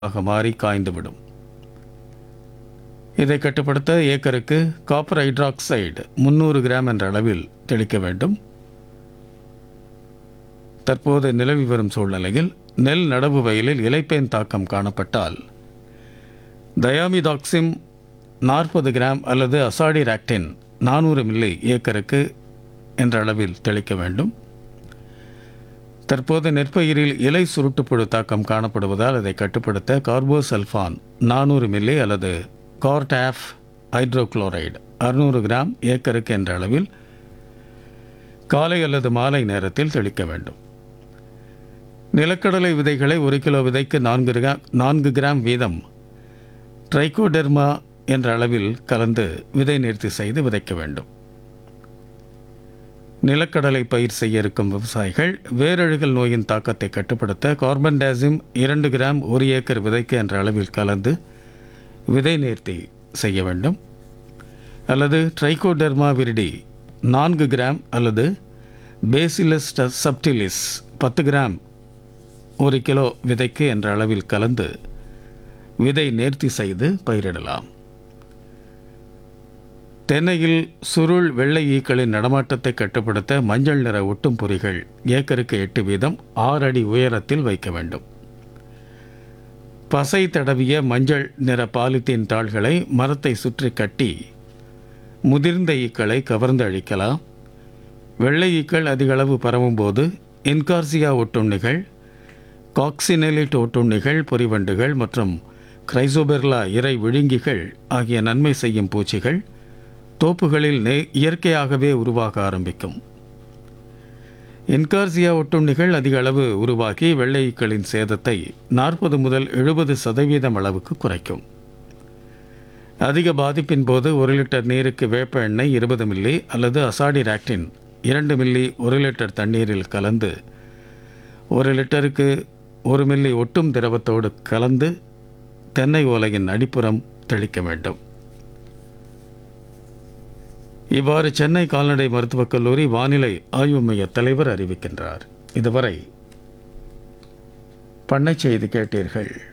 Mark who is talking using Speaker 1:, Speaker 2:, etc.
Speaker 1: ஆக மாறி காய்ந்துவிடும் இதை கட்டுப்படுத்த ஏக்கருக்கு காப்பர் ஹைட்ராக்சைடு முந்நூறு கிராம் என்ற அளவில் தெளிக்க வேண்டும் தற்போது நிலவி வரும் சூழ்நிலையில் நெல் நடவு வயலில் இலைப்பேன் தாக்கம் காணப்பட்டால் தயாமிதாக்சிம் நாற்பது கிராம் அல்லது அசாடிராக்டின் நானூறு மில்லி ஏக்கருக்கு என்ற அளவில் தெளிக்க வேண்டும் தற்போது நெற்பயிரில் இலை சுருட்டுப்புழு தாக்கம் காணப்படுவதால் அதை கட்டுப்படுத்த கார்போசல்ஃபான் நானூறு மில்லி அல்லது கார்டாஃப் ஹைட்ரோகுளோரைடு அறுநூறு கிராம் ஏக்கருக்கு என்ற அளவில் காலை அல்லது மாலை நேரத்தில் தெளிக்க வேண்டும் நிலக்கடலை விதைகளை ஒரு கிலோ விதைக்கு நான்கு கிராம் நான்கு கிராம் வீதம் ட்ரைகோடெர்மா என்ற அளவில் கலந்து விதை நேர்த்தி செய்து விதைக்க வேண்டும் நிலக்கடலை பயிர் செய்ய இருக்கும் விவசாயிகள் வேரழுகல் நோயின் தாக்கத்தை கட்டுப்படுத்த கார்பன் டேசிம் இரண்டு கிராம் ஒரு ஏக்கர் விதைக்கு என்ற அளவில் கலந்து விதை நேர்த்தி செய்ய வேண்டும் அல்லது ட்ரைகோடெர்மா விரிடி நான்கு கிராம் அல்லது பேசிலஸ் சப்டிலிஸ் பத்து கிராம் ஒரு கிலோ விதைக்கு என்ற அளவில் கலந்து விதை நேர்த்தி செய்து பயிரிடலாம் தென்னையில் சுருள் வெள்ளை ஈக்களின் நடமாட்டத்தை கட்டுப்படுத்த மஞ்சள் நிற ஒட்டும் பொறிகள் ஏக்கருக்கு எட்டு வீதம் ஆறு அடி உயரத்தில் வைக்க வேண்டும் பசை தடவிய மஞ்சள் நிற பாலித்தீன் தாள்களை மரத்தை சுற்றி கட்டி முதிர்ந்த ஈக்களை கவர்ந்து அழிக்கலாம் வெள்ளை ஈக்கள் அதிகளவு பரவும்போது இன்கார்சியா ஒட்டுண்ணிகள் காக்சினெலிட் ஒட்டுண்ணிகள் பொறிவண்டுகள் மற்றும் கிரைசோபெர்லா இறை விழுங்கிகள் ஆகிய நன்மை செய்யும் பூச்சிகள் தோப்புகளில் நே இயற்கையாகவே உருவாக ஆரம்பிக்கும் இன்கார்சியா ஒட்டுண்ணிகள் அதிக அளவு உருவாக்கி வெள்ளைக்களின் சேதத்தை நாற்பது முதல் எழுபது சதவீதம் அளவுக்கு குறைக்கும் அதிக பாதிப்பின் போது ஒரு லிட்டர் நீருக்கு வேப்ப எண்ணெய் இருபது மில்லி அல்லது அசாடிராக்டின் இரண்டு மில்லி ஒரு லிட்டர் தண்ணீரில் கலந்து ஒரு லிட்டருக்கு ஒரு மில்லி ஒட்டும் திரவத்தோடு கலந்து தென்னை ஓலையின் அடிப்புறம் தெளிக்க வேண்டும் இவ்வாறு சென்னை கால்நடை மருத்துவக் கல்லூரி வானிலை ஆய்வு மைய தலைவர் அறிவிக்கின்றார் இதுவரை பண்ணைச் செய்தி கேட்டீர்கள்